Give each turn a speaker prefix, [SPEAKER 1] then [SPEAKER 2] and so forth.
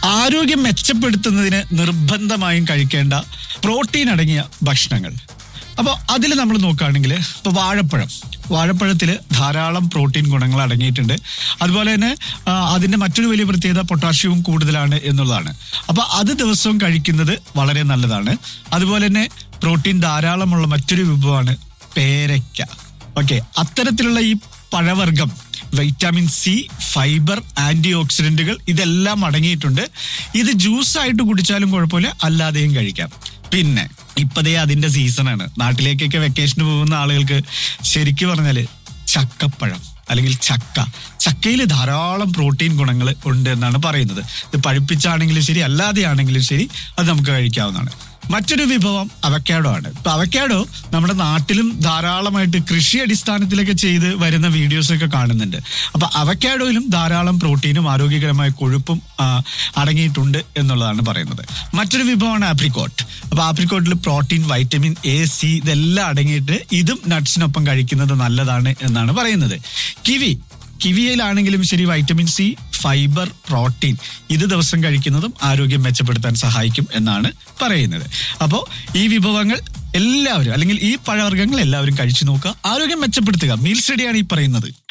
[SPEAKER 1] ആരോഗ്യം മെച്ചപ്പെടുത്തുന്നതിന് നിർബന്ധമായും കഴിക്കേണ്ട പ്രോട്ടീൻ അടങ്ങിയ ഭക്ഷണങ്ങൾ അപ്പോൾ അതിൽ നമ്മൾ നോക്കുകയാണെങ്കിൽ ഇപ്പോൾ വാഴപ്പഴം വാഴപ്പഴത്തിൽ ധാരാളം പ്രോട്ടീൻ ഗുണങ്ങൾ അടങ്ങിയിട്ടുണ്ട് അതുപോലെ തന്നെ ആ, അതിന്റെ മറ്റൊരു വലിയ പ്രത്യേകത പൊട്ടാഷ്യവും കൂടുതലാണ് എന്നുള്ളതാണ് അപ്പോൾ അത് ദിവസവും കഴിക്കുന്നത് വളരെ നല്ലതാണ് അതുപോലെ തന്നെ പ്രോട്ടീൻ ധാരാളമുള്ള മറ്റൊരു വിഭവമാണ് പേരയ്ക്ക ഓക്കെ അത്തരത്തിലുള്ള ഈ പഴവർഗം വൈറ്റാമിൻ സി ഫൈബർ ആന്റി ഓക്സിഡന്റുകൾ ഇതെല്ലാം അടങ്ങിയിട്ടുണ്ട് ഇത് ജ്യൂസ് ആയിട്ട് കുടിച്ചാലും കുഴപ്പമില്ല അല്ലാതെയും കഴിക്കാം പിന്നെ ഇപ്പതേ അതിന്റെ സീസണാണ് നാട്ടിലേക്കൊക്കെ വെക്കേഷന് പോകുന്ന ആളുകൾക്ക് ശരിക്കും പറഞ്ഞാല് ചക്കപ്പഴം അല്ലെങ്കിൽ ചക്ക ചക്കയിൽ ധാരാളം പ്രോട്ടീൻ ഗുണങ്ങൾ ഉണ്ട് എന്നാണ് പറയുന്നത് ഇത് പഴുപ്പിച്ചാണെങ്കിലും ശരി അല്ലാതെയാണെങ്കിലും ശരി അത് നമുക്ക് കഴിക്കാവുന്നതാണ് മറ്റൊരു വിഭവം അവക്കാഡോ ആണ് ഇപ്പൊ അവക്കാഡോ നമ്മുടെ നാട്ടിലും ധാരാളമായിട്ട് കൃഷി അടിസ്ഥാനത്തിലൊക്കെ ചെയ്ത് വരുന്ന വീഡിയോസ് ഒക്കെ കാണുന്നുണ്ട് അപ്പൊ അവക്കാഡോയിലും ധാരാളം പ്രോട്ടീനും ആരോഗ്യകരമായ കൊഴുപ്പും ആ, അടങ്ങിയിട്ടുണ്ട് എന്നുള്ളതാണ് പറയുന്നത് മറ്റൊരു വിഭവമാണ് ആപ്രിക്കോട്ട് അപ്പൊ ആപ്രിക്കോട്ടിൽ പ്രോട്ടീൻ വൈറ്റമിൻ എ സി ഇതെല്ലാം അടങ്ങിയിട്ട് ഇതും നട്ട്സിനൊപ്പം കഴിക്കുന്നത് നല്ലതാണ് എന്നാണ് പറയുന്നത് കിവി കിവിയിലാണെങ്കിലും ശരി വൈറ്റമിൻ സി ഫൈബർ പ്രോട്ടീൻ ഇത് ദിവസം കഴിക്കുന്നതും ആരോഗ്യം മെച്ചപ്പെടുത്താൻ സഹായിക്കും എന്നാണ് പറയുന്നത് അപ്പോൾ ഈ വിഭവങ്ങൾ എല്ലാവരും അല്ലെങ്കിൽ ഈ പഴവർഗ്ഗങ്ങൾ എല്ലാവരും കഴിച്ചു നോക്കുക ആരോഗ്യം മെച്ചപ്പെടുത്തുക മീൽ സ്റ്റഡിയാണ് ഈ പറയുന്നത്